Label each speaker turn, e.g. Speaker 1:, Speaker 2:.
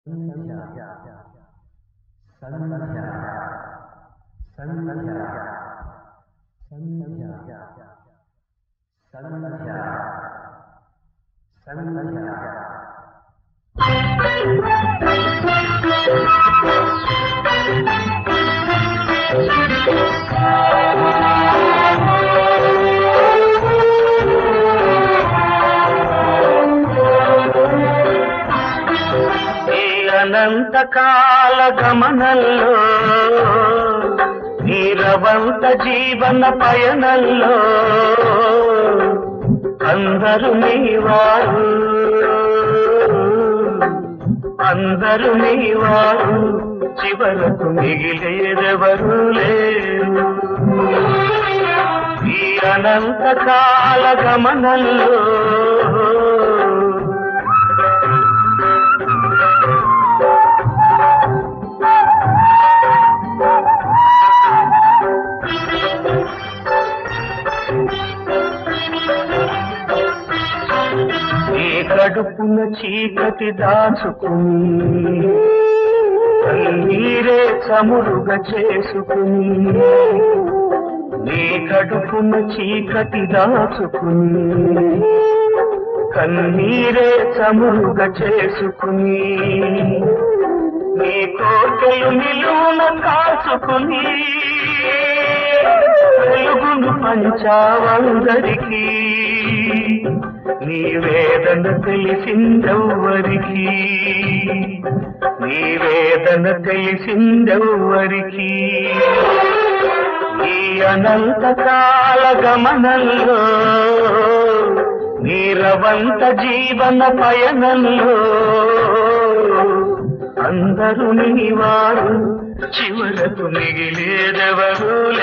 Speaker 1: సంధ్య సంధ్య సంధ్య సంధ్య సంధ్య సంధ్య
Speaker 2: ఈ అనంతకాల గమనంలో నీరవంత జీవన పయనంలో అందరూ నీవారు అందరూ నీవారు చివరకు మిగిలేదెవరు లేరు ఈ అనంతకాల గమనంలో నీ కడుపున చీకటి దాచుకుని కన్నీరే చమురుగా చేసుకుని నీ కడుపున చీకటి దాచుకుని కన్నీరే చమురుగా చేసుకుని నీ కోటలు నిలువున కాచుకుని వెలుగును పంచావందరికీ నీ వేదన తెలిసిందెవ్వరికి నీ వేదన తెలిసిందెవ్వరికి ఈ అనంతకాల గమనంలో నీరవంత జీవన పయనంలో అందరూ నీవారు చివరకు మిగిలేదెవరు